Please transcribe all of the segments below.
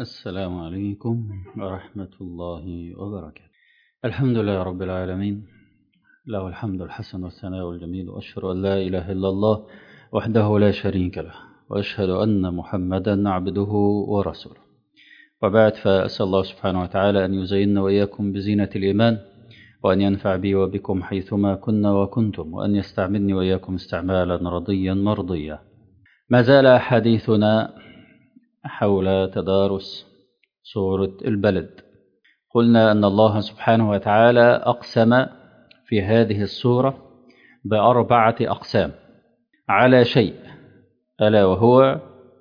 السلام عليكم ورحمة الله وبركاته الحمد لله رب العالمين له الحمد الحسن والثناء الجميل وأشهد أن لا إله إلا الله وحده لا شريك له وأشهد أن محمدا عبده ورسوله وبعد فأسأل الله سبحانه وتعالى أن يزيننا وإياكم بزينة الإيمان وأن ينفع بي وبكم حيثما كنا وكنتم وأن يستعملني وإياكم استعمالا رضيا مرضيا ما زال حديثنا حول تدارس سورة البلد قلنا أن الله سبحانه وتعالى أقسم في هذه السورة بأربعة أقسام على شيء ألا وهو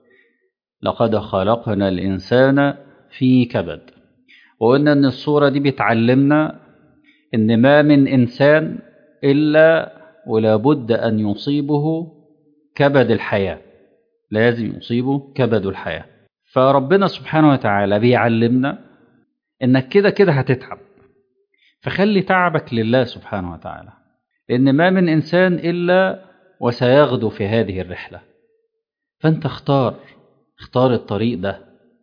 لقد خلقنا الإنسان في كبد وقلنا أن السورة دي بتعلمنا أن ما من إنسان إلا ولا بد أن يصيبه كبد الحياة لازم يصيبه كبد الحياة فربنا سبحانه وتعالى بيعلمنا انك كده كده هتتعب فخلي تعبك لله سبحانه وتعالى لان ما من انسان الا وسيغدو في هذه الرحله فانت اختار اختار الطريق ده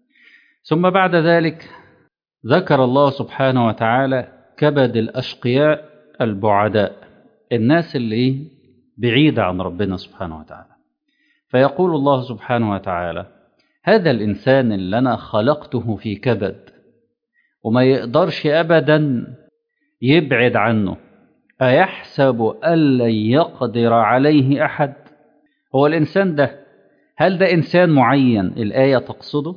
ثم بعد ذلك ذكر الله سبحانه وتعالى كبد الاشقياء البعداء الناس اللي بعيده عن ربنا سبحانه وتعالى فيقول الله سبحانه وتعالى هذا الإنسان اللي أنا خلقته في كبد وما يقدرش أبدا يبعد عنه أيحسب أن لن يقدر عليه أحد هو الإنسان ده هل ده إنسان معين الآية تقصده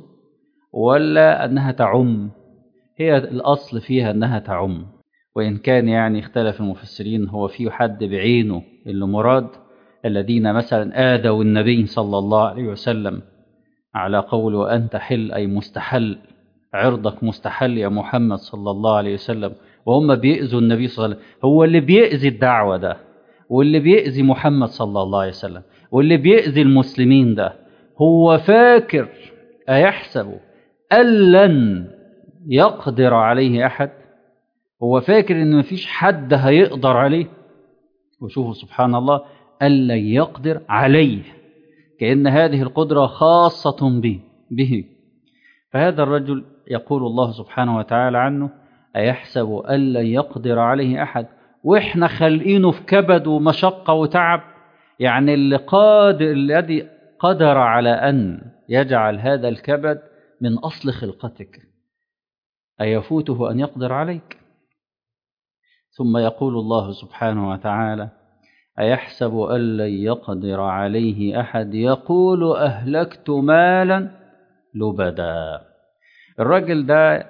ولا أنها تعم هي الأصل فيها أنها تعم وإن كان يعني اختلف المفسرين هو في حد بعينه اللي مراد الذين مثلا آذوا النبي صلى الله عليه وسلم على قول وأنت حل أي مستحل عرضك مستحل يا محمد صلى الله عليه وسلم وهم بيأذوا النبي صلى الله عليه وسلم هو اللي بيأذي الدعوة ده واللي بيأذي محمد صلى الله عليه وسلم واللي بيأذي المسلمين ده هو فاكر أيحسب أن لن يقدر عليه أحد هو فاكر إن مفيش حد هيقدر عليه وشوفوا سبحان الله أن لن يقدر عليه كأن هذه القدرة خاصة به به فهذا الرجل يقول الله سبحانه وتعالى عنه أيحسب أن لن يقدر عليه أحد وإحنا خلقينه في كبد ومشقة وتعب يعني اللي قادر الذي قدر على أن يجعل هذا الكبد من أصل خلقتك أيفوته أن يقدر عليك ثم يقول الله سبحانه وتعالى أيحسب أن لن يقدر عليه أحد يقول أهلكت مالا لبدا الرجل ده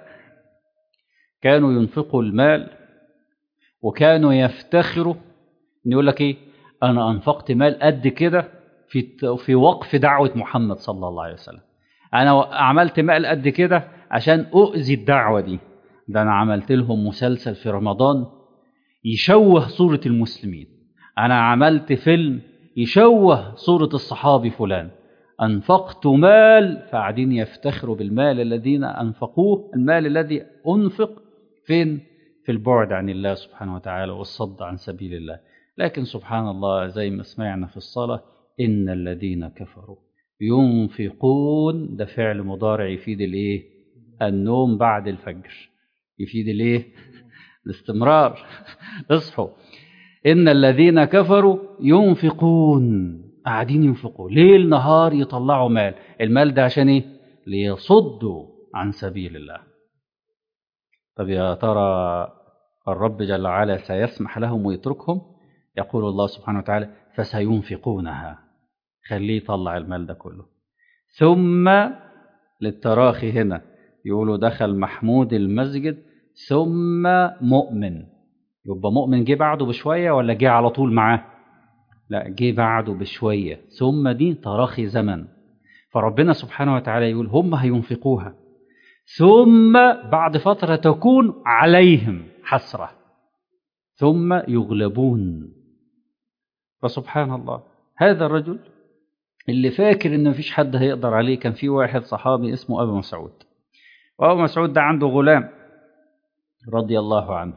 كانوا ينفقوا المال وكانوا يفتخروا ان يقول لك ايه انا انفقت مال قد كده في في وقف دعوه محمد صلى الله عليه وسلم انا عملت مال قد كده عشان اؤذي الدعوه دي ده انا عملت لهم مسلسل في رمضان يشوه صوره المسلمين أنا عملت فيلم يشوه صورة الصحابي فلان أنفقت مال فقاعدين يفتخروا بالمال الذين أنفقوه المال الذي أنفق فين في البعد عن الله سبحانه وتعالى والصد عن سبيل الله لكن سبحان الله زي ما سمعنا في الصلاة إن الذين كفروا ينفقون ده فعل مضارع يفيد الايه النوم بعد الفجر يفيد الايه الاستمرار اصحوا إن الذين كفروا ينفقون قاعدين ينفقوا ليل نهار يطلعوا مال المال ده عشان ايه ليصدوا عن سبيل الله طب يا ترى الرب جل وعلا سيسمح لهم ويتركهم يقول الله سبحانه وتعالى فسينفقونها خليه يطلع المال ده كله ثم للتراخي هنا يقولوا دخل محمود المسجد ثم مؤمن يبقى مؤمن جه بعده بشويه ولا جه على طول معاه لا جه بعده بشويه ثم دي تراخي زمن فربنا سبحانه وتعالى يقول هم هينفقوها ثم بعد فتره تكون عليهم حسره ثم يغلبون فسبحان الله هذا الرجل اللي فاكر ان مفيش حد هيقدر عليه كان في واحد صحابي اسمه ابو مسعود وابو مسعود ده عنده غلام رضي الله عنه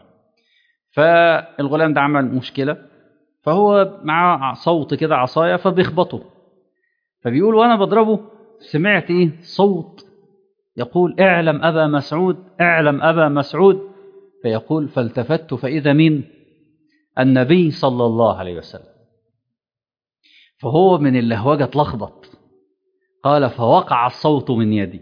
فالغلام ده عمل مشكلة فهو معاه صوت كده عصاية فبيخبطه فبيقول وأنا بضربه سمعت إيه صوت يقول اعلم أبا مسعود اعلم أبا مسعود فيقول فالتفت فإذا مين النبي صلى الله عليه وسلم فهو من اللهوجة اتلخبط قال فوقع الصوت من يدي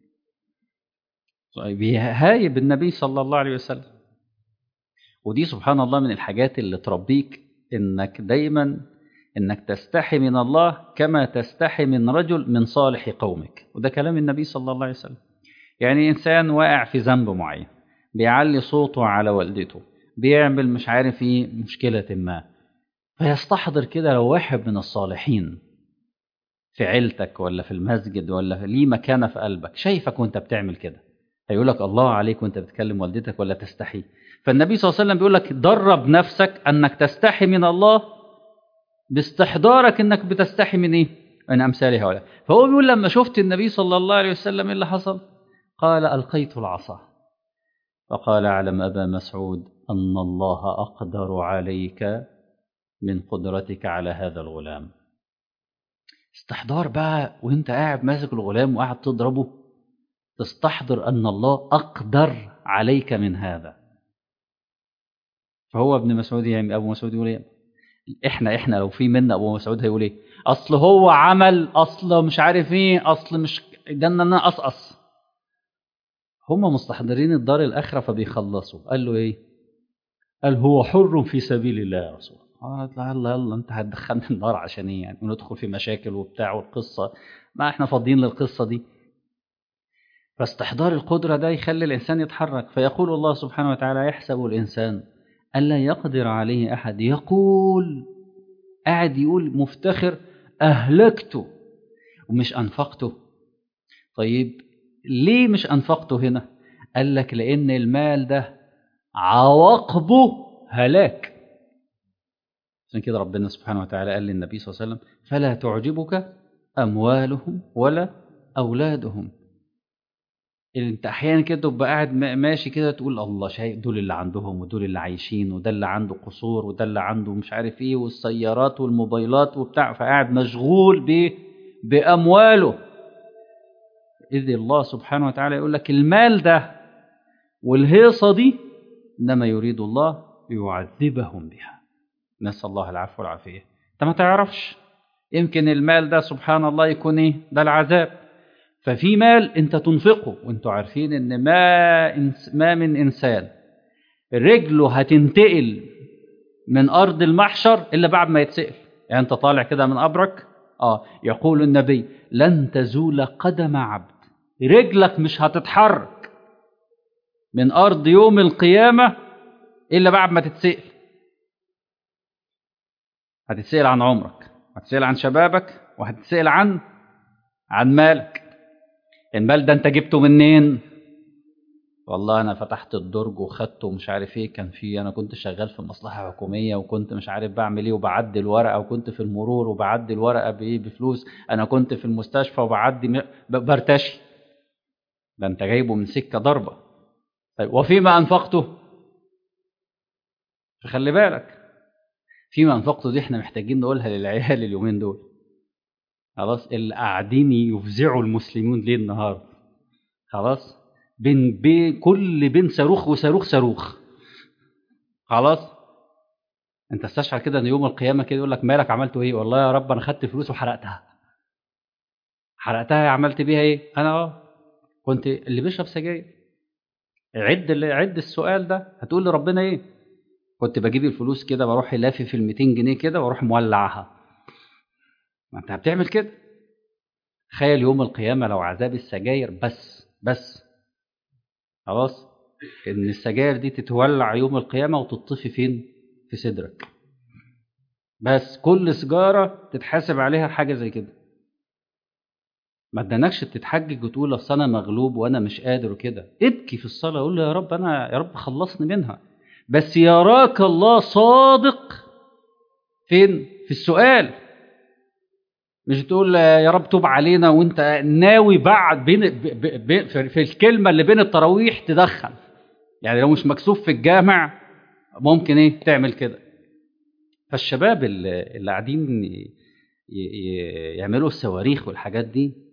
هايب النبي صلى الله عليه وسلم ودي سبحان الله من الحاجات اللي تربيك انك دايما انك تستحي من الله كما تستحي من رجل من صالح قومك وده كلام النبي صلى الله عليه وسلم يعني انسان واقع في ذنب معين بيعلي صوته على والدته بيعمل مش عارف ايه مشكلة ما فيستحضر كده لو واحد من الصالحين في عيلتك ولا في المسجد ولا ليه مكانة في قلبك شايفك وانت بتعمل كده هيقول لك الله عليك وانت بتكلم والدتك ولا تستحي فالنبي صلى الله عليه وسلم بيقول لك درب نفسك انك تستحي من الله باستحضارك انك بتستحي من ايه من امثال هؤلاء فهو بيقول لما شفت النبي صلى الله عليه وسلم ايه اللي حصل قال القيت العصا فقال اعلم ابا مسعود ان الله اقدر عليك من قدرتك على هذا الغلام استحضار بقى وانت قاعد ماسك الغلام وقاعد تضربه تستحضر ان الله اقدر عليك من هذا فهو ابن مسعود يعني ابو مسعود يقول ايه احنا احنا لو في منا ابو مسعود هيقول ايه اصل هو عمل اصل مش عارف ايه اصل مش ده ان انا اقصقص هم مستحضرين الدار الاخره فبيخلصوا قال له ايه قال هو حر في سبيل الله يا رسول الله قال يلا يلا انت هتدخلنا النار عشان ايه يعني وندخل في مشاكل وبتاع والقصه ما احنا فاضيين للقصه دي فاستحضار القدرة ده يخلي الإنسان يتحرك فيقول الله سبحانه وتعالى يحسب الإنسان ألا يقدر عليه أحد يقول قاعد يقول مفتخر أهلكته ومش أنفقته طيب ليه مش أنفقته هنا قال لك لأن المال ده عواقبه هلاك عشان كده ربنا سبحانه وتعالى قال للنبي صلى الله عليه وسلم فلا تعجبك أموالهم ولا أولادهم انت احيانا كده تبقى قاعد ماشي كده تقول الله شايف دول اللي عندهم ودول اللي عايشين وده اللي عنده قصور وده اللي عنده مش عارف ايه والسيارات والموبايلات وبتاع فقاعد مشغول ب بامواله اذ الله سبحانه وتعالى يقول لك المال ده والهيصه دي انما يريد الله يعذبهم بها نسال الله العفو والعافيه انت ما تعرفش يمكن المال ده سبحان الله يكون ايه ده العذاب ففي مال انت تنفقه وانتوا عارفين ان ما إنس ما من انسان رجله هتنتقل من ارض المحشر الا بعد ما يتسال يعني انت طالع كده من قبرك اه يقول النبي لن تزول قدم عبد رجلك مش هتتحرك من ارض يوم القيامه الا بعد ما تتسال هتتسال عن عمرك هتتسال عن شبابك وهتتسال عن عن مالك المال ده انت جبته منين والله انا فتحت الدرج وخدته ومش عارف ايه كان في انا كنت شغال في مصلحه حكوميه وكنت مش عارف بعمل ايه وبعدي الورقه وكنت في المرور وبعدي الورقه بايه بفلوس انا كنت في المستشفى وبعدي م... برتشي ده انت جايبه من سكه ضربه طيب وفيما انفقته فخلي بالك فيما انفقته دي احنا محتاجين نقولها للعيال اليومين دول خلاص اللي قاعدين يفزعوا المسلمين ليه النهارده خلاص بين بين كل بين صاروخ وصاروخ صاروخ خلاص انت استشعر كده ان يوم القيامه كده يقول لك مالك عملته ايه والله يا رب انا خدت فلوس وحرقتها حرقتها عملت بيها ايه انا اه كنت اللي بيشرب سجاير عد عد السؤال ده هتقول لربنا ايه كنت بجيب الفلوس كده بروح لافي في ال 200 جنيه كده واروح مولعها ما انت بتعمل كده تخيل يوم القيامة لو عذاب السجاير بس بس خلاص ان السجاير دي تتولع يوم القيامة وتطفي فين في صدرك بس كل سجارة تتحاسب عليها حاجة زي كده ما ادانكش تتحجج وتقول اصل انا مغلوب وانا مش قادر وكده ابكي في الصلاه قول له يا رب انا يا رب خلصني منها بس يراك الله صادق فين في السؤال مش تقول يا رب توب علينا وانت ناوي بعد بين ب ب في الكلمه اللي بين التراويح تدخل يعني لو مش مكسوف في الجامع ممكن ايه تعمل كده فالشباب اللي, اللي قاعدين يعملوا الصواريخ والحاجات دي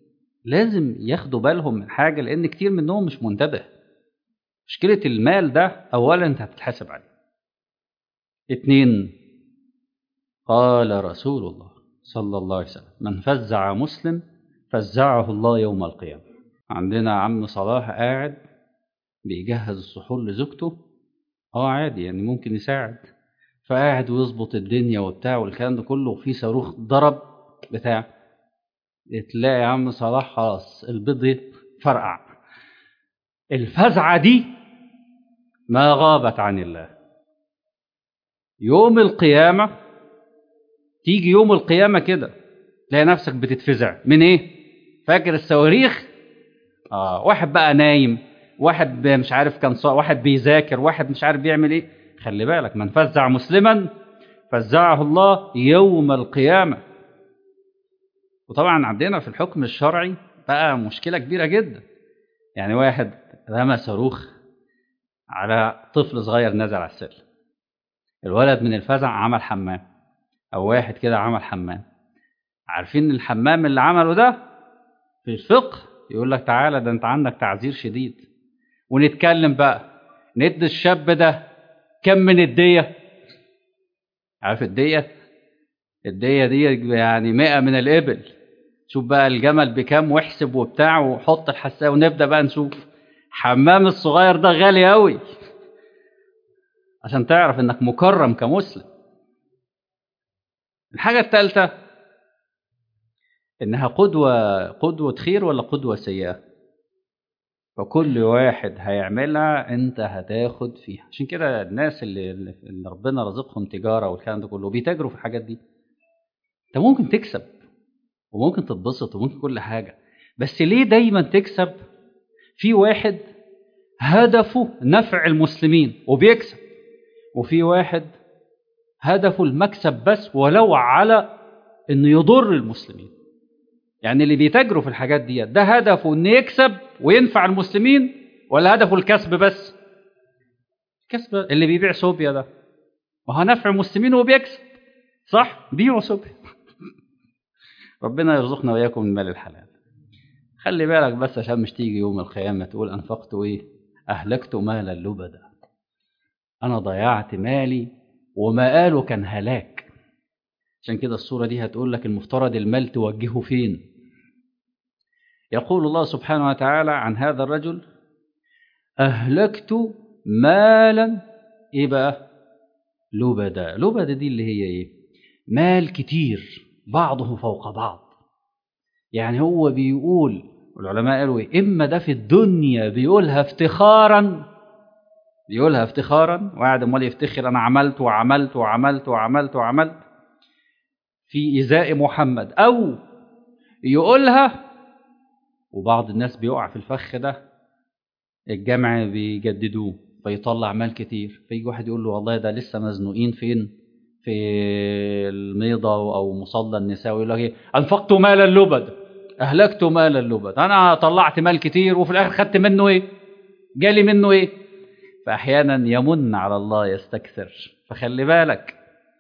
لازم ياخدوا بالهم من حاجة لأن كتير منهم مش منتبه مشكلة المال ده أولا أنت هتتحاسب عليه اتنين قال رسول الله صلى الله عليه وسلم من فزع مسلم فزعه الله يوم القيامة عندنا عم صلاح قاعد بيجهز السحور لزوجته اه عادي يعني ممكن يساعد فقاعد ويظبط الدنيا وبتاع والكلام ده كله وفي صاروخ ضرب بتاع تلاقي يا عم صلاح خلاص البيض فرقع الفزعة دي ما غابت عن الله يوم القيامة تيجي يوم القيامة كده تلاقي نفسك بتتفزع من ايه فاكر الصواريخ اه واحد بقى نايم واحد مش عارف كان صا... واحد بيذاكر واحد مش عارف بيعمل ايه خلي بالك من فزع مسلما فزعه الله يوم القيامة وطبعا عندنا في الحكم الشرعي بقى مشكلة كبيرة جدا يعني واحد رمى صاروخ على طفل صغير نزل على السلم الولد من الفزع عمل حمام او واحد كده عمل حمام عارفين الحمام اللي عمله ده في الفقه يقول لك تعالى ده انت عندك تعذير شديد ونتكلم بقى ندي الشاب ده كم من الدية عارف الدية الدية دي يعني مئة من الإبل شوف بقى الجمل بكام واحسب وبتاع وحط الحساسة ونبدأ بقى نشوف حمام الصغير ده غالي أوي عشان تعرف انك مكرم كمسلم الحاجة الثالثة انها قدوة قدوة خير ولا قدوة سيئة فكل واحد هيعملها انت هتاخد فيها عشان كده الناس اللي, اللي ربنا رزقهم تجارة والكلام ده كله بيتاجروا في الحاجات دي انت ممكن تكسب وممكن تتبسط وممكن كل حاجة بس ليه دايما تكسب في واحد هدفه نفع المسلمين وبيكسب وفي واحد هدفه المكسب بس ولو على انه يضر المسلمين يعني اللي بيتاجروا في الحاجات دي ده هدفه انه يكسب وينفع المسلمين ولا هدفه الكسب بس الكسب اللي بيبيع صوبيا ده ما هو نفع المسلمين وبيكسب صح بيعوا صوبيا ربنا يرزقنا واياكم من مال الحلال خلي بالك بس عشان مش تيجي يوم القيامة تقول أنفقت إيه أهلكت مال اللبدة أنا ضيعت مالي وما قاله كان هلاك عشان كده الصورة دي هتقول لك المفترض المال توجهه فين يقول الله سبحانه وتعالى عن هذا الرجل أهلكت مالا إيه بقى لبدا لبدا دي اللي هي إيه مال كتير بعضه فوق بعض يعني هو بيقول العلماء قالوا إيه إما ده في الدنيا بيقولها افتخارا بيقولها افتخارا وقاعد امال يفتخر انا عملت وعملت وعملت وعملت وعملت في ازاء محمد او يقولها وبعض الناس بيقع في الفخ ده الجامع بيجددوه فيطلع مال كتير فيجي واحد يقول له والله ده لسه مزنوقين فين في الميضة أو مصلى النساء ويقول لك إيه أنفقت مال اللبد أهلكت مال اللبد أنا طلعت مال كتير وفي الآخر خدت منه إيه جالي منه إيه فأحيانا يمن على الله يستكثر فخلي بالك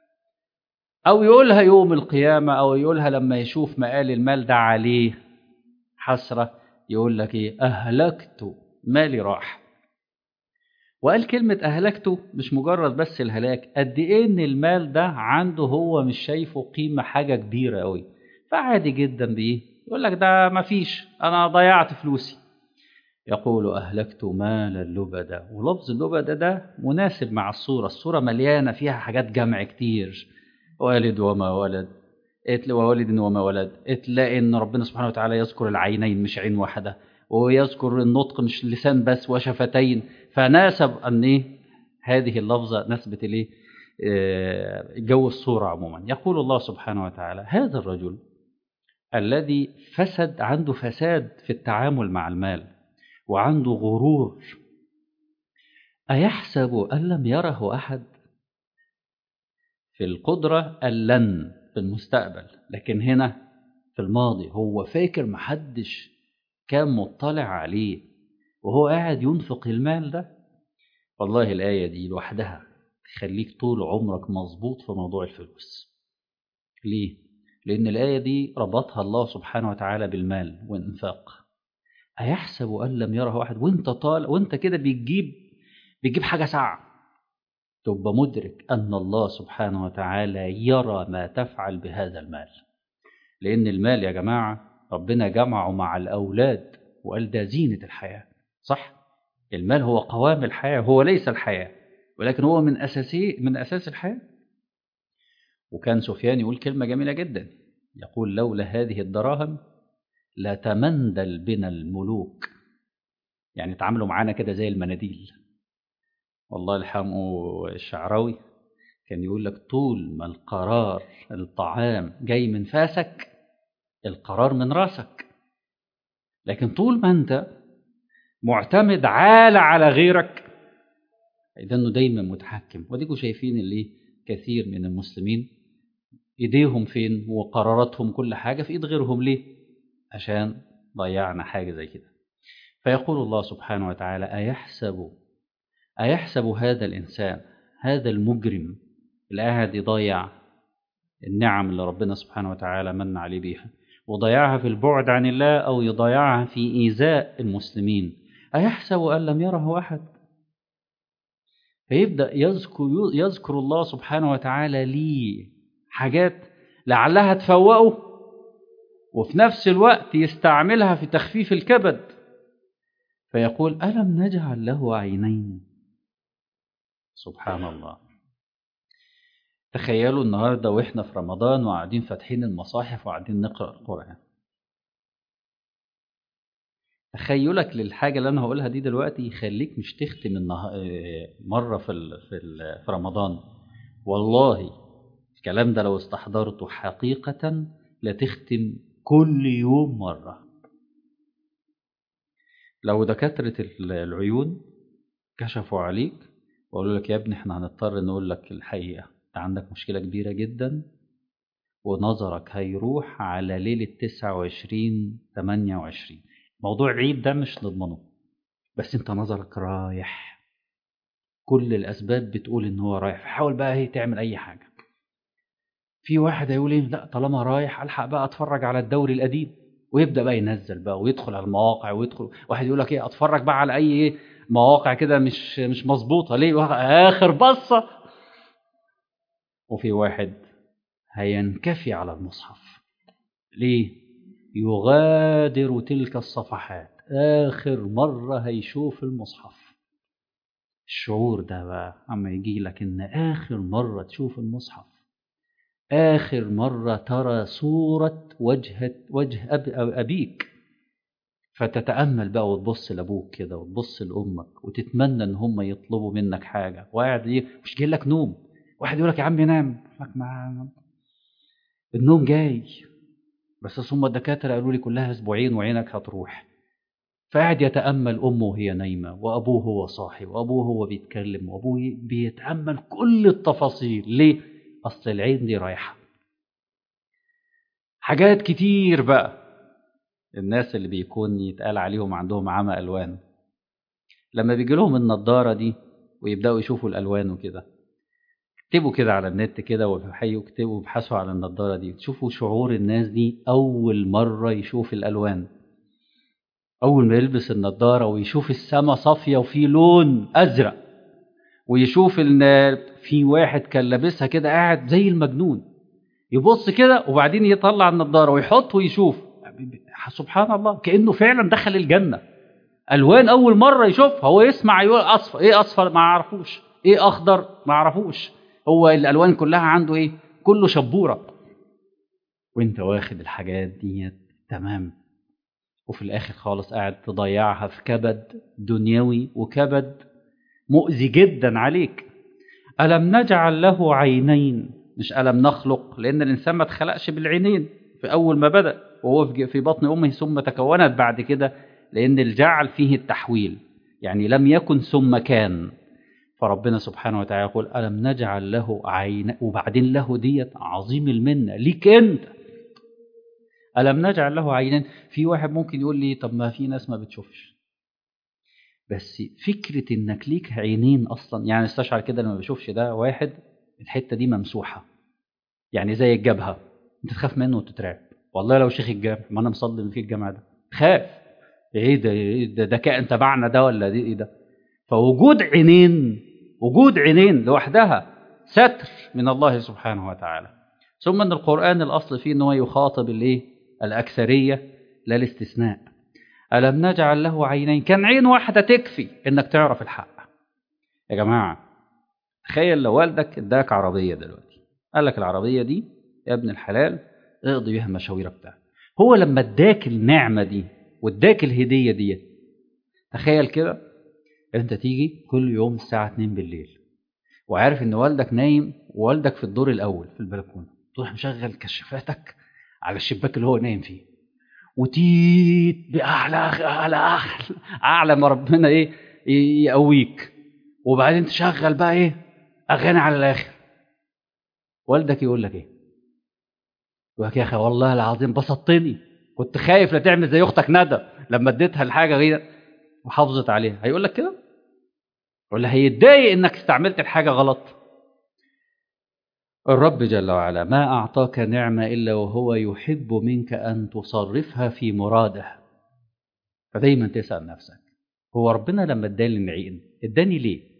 أو يقولها يوم القيامة أو يقولها لما يشوف مقال المال ده عليه حسرة يقول لك إيه أهلكت مالي راح وقال كلمة أهلكته مش مجرد بس الهلاك قد إيه إن المال ده عنده هو مش شايفه قيمة حاجة كبيرة أوي فعادي جدا بإيه يقول لك ده مفيش أنا ضيعت فلوسي يقول أهلكت مال اللبدة ولفظ اللبدة ده مناسب مع الصورة الصورة مليانة فيها حاجات جمع كتير والد وما ولد ووالد وما ولد تلاقي ان ربنا سبحانه وتعالى يذكر العينين مش عين واحده ويذكر النطق مش لسان بس وشفتين فناسب ان ايه هذه اللفظه نسبت اليه جو الصوره عموما يقول الله سبحانه وتعالى هذا الرجل الذي فسد عنده فساد في التعامل مع المال وعنده غرور أيحسب أن لم يره أحد في القدرة اللن في المستقبل لكن هنا في الماضي هو فاكر محدش كان مطلع عليه وهو قاعد ينفق المال ده والله الآية دي لوحدها تخليك طول عمرك مظبوط في موضوع الفلوس ليه؟ لأن الآية دي ربطها الله سبحانه وتعالى بالمال والإنفاق أيحسب أن لم يره أحد وأنت طالع وأنت كده بتجيب بتجيب حاجة ساعة تبقى مدرك أن الله سبحانه وتعالى يرى ما تفعل بهذا المال لأن المال يا جماعة ربنا جمعه مع الأولاد وقال ده زينة الحياة صح؟ المال هو قوام الحياة هو ليس الحياة ولكن هو من أساسي من أساس الحياة وكان سفيان يقول كلمة جميلة جدا يقول لولا هذه الدراهم لتمندل بنا الملوك يعني تعاملوا معانا كده زي المناديل والله يرحمه الشعراوي كان يقول لك طول ما القرار الطعام جاي من فاسك القرار من راسك لكن طول ما انت معتمد عالة على غيرك إذا انه دايما متحكم وديكوا شايفين اللي كثير من المسلمين ايديهم فين وقراراتهم كل حاجة في ايد غيرهم ليه عشان ضيعنا حاجة زي كده فيقول الله سبحانه وتعالى أيحسب أيحسب هذا الإنسان هذا المجرم اللي قاعد يضيع النعم اللي ربنا سبحانه وتعالى من عليه بيها وضيعها في البعد عن الله أو يضيعها في إيذاء المسلمين أيحسب أن لم يره أحد فيبدأ يذكر, يذكر الله سبحانه وتعالى لي حاجات لعلها تفوقه وفي نفس الوقت يستعملها في تخفيف الكبد فيقول ألم نجعل له عينين سبحان الله تخيلوا النهارده واحنا في رمضان وقاعدين فاتحين المصاحف وقاعدين نقرا القران تخيلك للحاجه اللي انا هقولها دي دلوقتي يخليك مش تختم النها... مره في ال... في, ال... في رمضان والله الكلام ده لو استحضرته حقيقه لتختم كل يوم مره لو دكاتره العيون كشفوا عليك وقالوا لك يا ابني احنا هنضطر نقول لك الحقيقه انت عندك مشكلة كبيرة جدا ونظرك هيروح على ليلة 29 28 موضوع العيد ده مش نضمنه بس انت نظرك رايح كل الأسباب بتقول إن هو رايح فحاول بقى هي تعمل أي حاجة في واحد هيقول إيه لا طالما رايح ألحق بقى أتفرج على الدوري القديم ويبدأ بقى ينزل بقى ويدخل على المواقع ويدخل واحد يقول لك إيه أتفرج بقى على أي إيه مواقع كده مش مش مظبوطة ليه آخر بصة وفي واحد هينكفي على المصحف ليه يغادر تلك الصفحات آخر مرة هيشوف المصحف الشعور ده بقى أما يجي لك إن آخر مرة تشوف المصحف آخر مرة ترى صورة وجه وجه أب أبيك فتتأمل بقى وتبص لأبوك كده وتبص لأمك وتتمنى إن هم يطلبوا منك حاجة وقاعد إيه مش جاي لك نوم واحد يقول لك يا عم نام لك ما النوم جاي بس ثم الدكاترة قالوا لي كلها أسبوعين وعينك هتروح فقاعد يتأمل أمه وهي نايمة وأبوه هو صاحي وأبوه هو بيتكلم وأبوه بيتأمل كل التفاصيل ليه؟ أصل العين دي رايحة حاجات كتير بقى الناس اللي بيكون يتقال عليهم عندهم عمى ألوان لما بيجي لهم النضارة دي ويبدأوا يشوفوا الألوان وكده اكتبوا كده على النت كده وحيوا اكتبوا ابحثوا على النضارة دي تشوفوا شعور الناس دي أول مرة يشوف الألوان أول ما يلبس النضارة ويشوف السما صافية وفي لون أزرق ويشوف إن في واحد كان لابسها كده قاعد زي المجنون يبص كده وبعدين يطلع النضارة ويحط ويشوف سبحان الله كأنه فعلا دخل الجنة ألوان أول مرة يشوفها هو يسمع يقول أصفر إيه أصفر ما عرفوش إيه أخضر ما عرفوش هو الألوان كلها عنده إيه كله شبورة وانت واخد الحاجات دي تمام وفي الآخر خالص قاعد تضيعها في كبد دنيوي وكبد مؤذي جدا عليك ألم نجعل له عينين مش ألم نخلق لأن الإنسان ما اتخلقش بالعينين في أول ما بدأ وهو في بطن أمه ثم تكونت بعد كده لأن الجعل فيه التحويل يعني لم يكن ثم كان فربنا سبحانه وتعالى يقول ألم نجعل له عين وبعدين له ديت عظيم المنة ليك أنت ألم نجعل له عينين في واحد ممكن يقول لي طب ما في ناس ما بتشوفش بس فكرة إنك ليك عينين أصلا يعني استشعر كده لما بشوفش ده واحد الحتة دي ممسوحة يعني زي الجبهة انت تخاف منه وتترعب والله لو شيخ الجامع ما انا مصلي في الجامع ده خاف ايه ده إيه ده, ده كائن تبعنا ده ولا دي ايه ده فوجود عينين وجود عينين لوحدها ستر من الله سبحانه وتعالى ثم ان القران الاصل فيه ان هو يخاطب الايه الاكثريه لا الاستثناء الم نجعل له عينين كان عين واحده تكفي انك تعرف الحق يا جماعه تخيل لو والدك اداك عربيه دلوقتي قال لك العربيه دي يا ابن الحلال اقضي بيها المشاوير بتاعتك هو لما اداك النعمه دي واداك الهديه دي تخيل كده انت تيجي كل يوم الساعه 2 بالليل وعارف ان والدك نايم ووالدك في الدور الاول في البلكونه تروح مشغل كشافاتك على الشباك اللي هو نايم فيه وتيت باعلى اعلى اعلى اعلى ما ربنا ايه يقويك وبعدين تشغل بقى ايه اغاني على الاخر والدك يقول لك ايه يقول لك يا اخي والله العظيم بسطتني كنت خايف لا تعمل زي اختك ندى لما اديتها الحاجه غير وحافظت عليها هيقول لك كده ولا هيتضايق انك استعملت الحاجه غلط الرب جل وعلا ما اعطاك نعمه الا وهو يحب منك ان تصرفها في مراده فدايما تسال نفسك هو ربنا لما اداني النعيم اداني ليه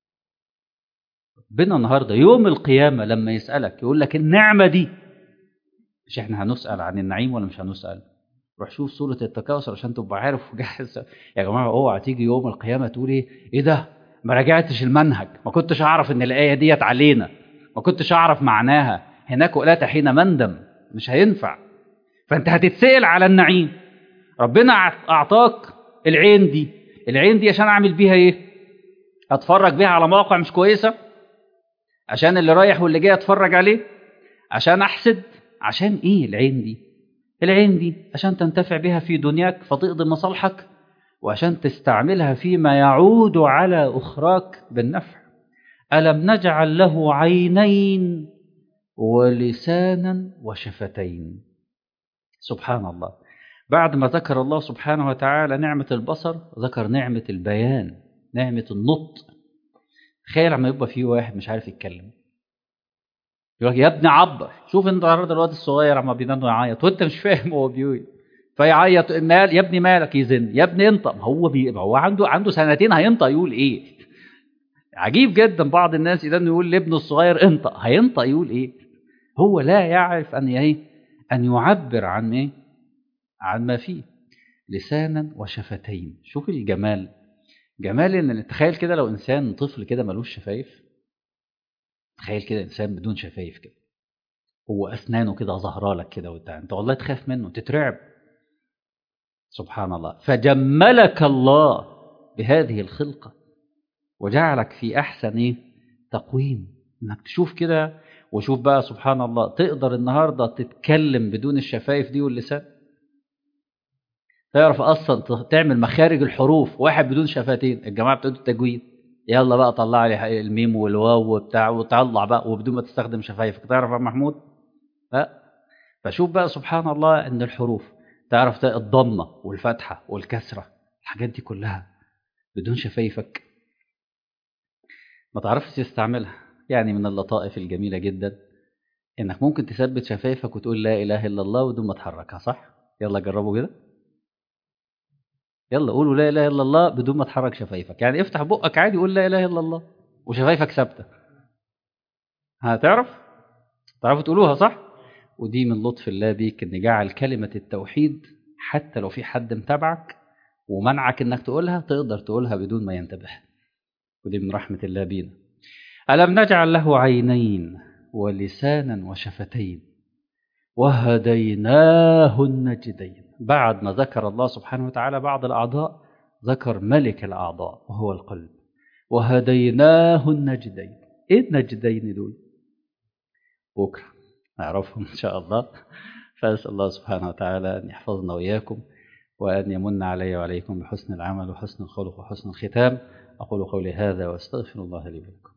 ربنا النهارده يوم القيامه لما يسالك يقول لك النعمه دي مش احنا هنسال عن النعيم ولا مش هنسال روح شوف سوره التكاثر عشان تبقى عارف وجاهز يا جماعه اوعى تيجي يوم القيامه تقول ايه ايه ده ما راجعتش المنهج ما كنتش اعرف ان الايه ديت علينا ما كنتش اعرف معناها هناك وقلت حين مندم مش هينفع فانت هتتسال على النعيم ربنا اعطاك العين دي العين دي عشان اعمل بيها ايه اتفرج بيها على مواقع مش كويسه عشان اللي رايح واللي جاي اتفرج عليه عشان احسد عشان ايه العين دي العين دي عشان تنتفع بها في دنياك فتقضي مصالحك وعشان تستعملها فيما يعود على اخراك بالنفع الم نجعل له عينين ولسانا وشفتين سبحان الله بعد ما ذكر الله سبحانه وتعالى نعمه البصر ذكر نعمه البيان نعمه النطق تخيل لما يبقى في واحد مش عارف يتكلم يقول يا ابني عبر شوف انت النهارده الواد الصغير عم بينام يعيط وانت مش فاهم هو بيقول فيعيط مال يا ابني مالك يزن يا ابني انطق ما هو بي... هو عنده عنده سنتين هينطق يقول ايه عجيب جدا بعض الناس اذا يقول لابنه الصغير انطق هينطق يقول ايه هو لا يعرف ان ايه ان يعبر عن ايه عن ما فيه لسانا وشفتين شوف الجمال جمال ان تخيل كده لو انسان طفل كده ملوش شفايف تخيل كده انسان بدون شفايف كده هو اسنانه كده ظاهره لك كده وبتاع انت والله تخاف منه تترعب سبحان الله فجملك الله بهذه الخلقه وجعلك في احسن ايه تقويم انك تشوف كده وشوف بقى سبحان الله تقدر النهارده تتكلم بدون الشفايف دي واللسان تعرف اصلا تعمل مخارج الحروف واحد بدون شفتين الجماعه بتوع التجويد يلا بقى طلع لي الميم والواو وبتاع وطلع بقى وبدون ما تستخدم شفايفك تعرف يا محمود لا فشوف بقى سبحان الله ان الحروف تعرف الضمه والفتحه والكسره الحاجات دي كلها بدون شفايفك ما تعرفش تستعملها يعني من اللطائف الجميله جدا انك ممكن تثبت شفايفك وتقول لا اله الا الله بدون ما تحركها صح يلا جربوا كده يلا قولوا لا اله الا الله بدون ما تحرك شفايفك يعني افتح بقك عادي قول لا اله الا الله وشفايفك ثابته هتعرف تعرفوا تقولوها صح ودي من لطف الله بيك ان جعل كلمه التوحيد حتى لو في حد متابعك ومنعك انك تقولها تقدر تقولها بدون ما ينتبه ودي من رحمه الله بينا الم نجعل له عينين ولسانا وشفتين وهديناه النجدين بعد ما ذكر الله سبحانه وتعالى بعض الأعضاء ذكر ملك الأعضاء وهو القلب وهديناه النجدين إيه النجدين دول بكرة نعرفهم إن شاء الله فأسأل الله سبحانه وتعالى أن يحفظنا وإياكم وأن يمن علي وعليكم بحسن العمل وحسن الخلق وحسن الختام أقول قولي هذا وأستغفر الله لي ولكم